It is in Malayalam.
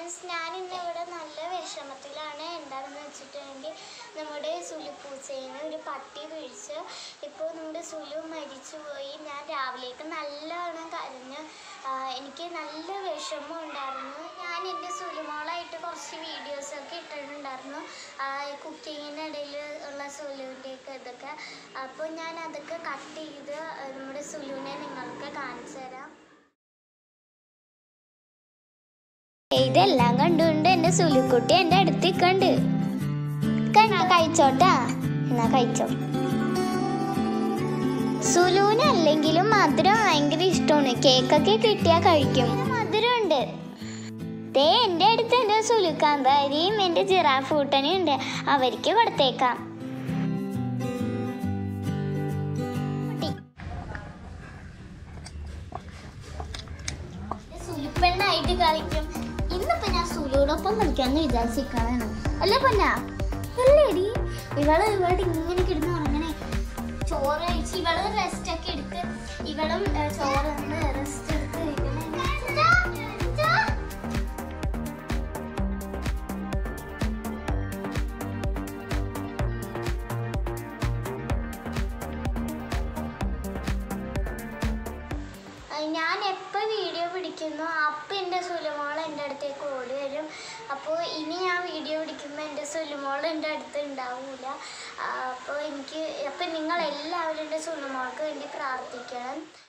ഫ്രണ്ട്സ് ഞാൻ ഇന്ന് ഇവിടെ നല്ല വിഷമത്തിലാണ് എന്താണെന്ന് വെച്ചിട്ടുണ്ടെങ്കിൽ നമ്മുടെ സുലു പൂച്ചേനെ ഒരു പട്ടി പിടിച്ച് ഇപ്പോൾ നമ്മുടെ സുലു മരിച്ചുപോയി ഞാൻ രാവിലേക്ക് നല്ലവണ്ണം കരഞ്ഞ് ആ, എനിക്ക് നല്ല വിഷമം ഉണ്ടായിരുന്നു ഞാൻ എൻ്റെ സുലുമോളായിട്ട് കുറച്ച് വീഡിയോസൊക്കെ ഇട്ടിട്ടുണ്ടായിരുന്നു കുക്കിങ്ങിനിടയിൽ ഉള്ള സുലുവിൻ്റെയൊക്കെ ഇതൊക്കെ അപ്പോൾ ഞാൻ അതൊക്കെ കട്ട് ചെയ്ത് ആ, നമ്മുടെ സുലുവിനെ നിങ്ങൾക്ക് കാണിച്ചു തരാം ഇതെല്ലാം കണ്ടുകൊണ്ട് എന്റെ സുലുക്കുട്ടി എന്റെ അടുത്ത് കണ്ട് കണ്ണാ കഴിച്ചോട്ടാ എന്നാ കഴിച്ചോ സുലുവിന് അല്ലെങ്കിലും മധുരം ഭയങ്കര ഇഷ്ടമാണ് കേക്കൊക്കെ കിട്ടിയാ കഴിക്കും മധുരമുണ്ട് ദേ എൻ്റെ അടുത്ത് എൻ്റെ സുലുക്കാന്താരിയും എൻ്റെ ജിറാഫ് കൂട്ടനും ഉണ്ട് അവർക്ക് കൊടുത്തേക്കാം സുലുപ്പെണ്ണായിട്ട് കളിക്കും ഇന്നിപ്പോ ഞാൻ സുലുവിനൊപ്പം കളിക്കാന്ന് വിചാരിച്ചിരിക്കണാണ് അല്ലേ പൊന്ന അല്ലേടി ഇവള് ഇവിടെ ഇങ്ങനെ കിടന്ന് ഉറങ്ങണേ ചോറ് കഴിച്ച് ഇവള് റെസ്റ്റ് ഒക്കെ എടുത്ത് ഇവളും ഏ, ചോറ് റെസ്റ്റ് എടുത്ത് ഇരിക്കണേ. ഇതാ, ഇതാ. അഹ് ഞാൻ എപ്പോൾ വീഡിയോ പിടിക്കുന്നു അപ്പം എൻ്റെ സുലുമോൾ എൻ്റെ അടുത്തേക്ക് ഓടി വരും അപ്പോൾ ഇനി ഞാൻ വീഡിയോ പിടിക്കുമ്പോൾ എൻ്റെ സുലുമോൾ എൻ്റെ അടുത്ത് ഉണ്ടാവില്ല അപ്പോൾ എനിക്ക് അപ്പം നിങ്ങൾ എല്ലാവരും എൻ്റെ സുലുമോൾക്ക് വേണ്ടി പ്രാർത്ഥിക്കണം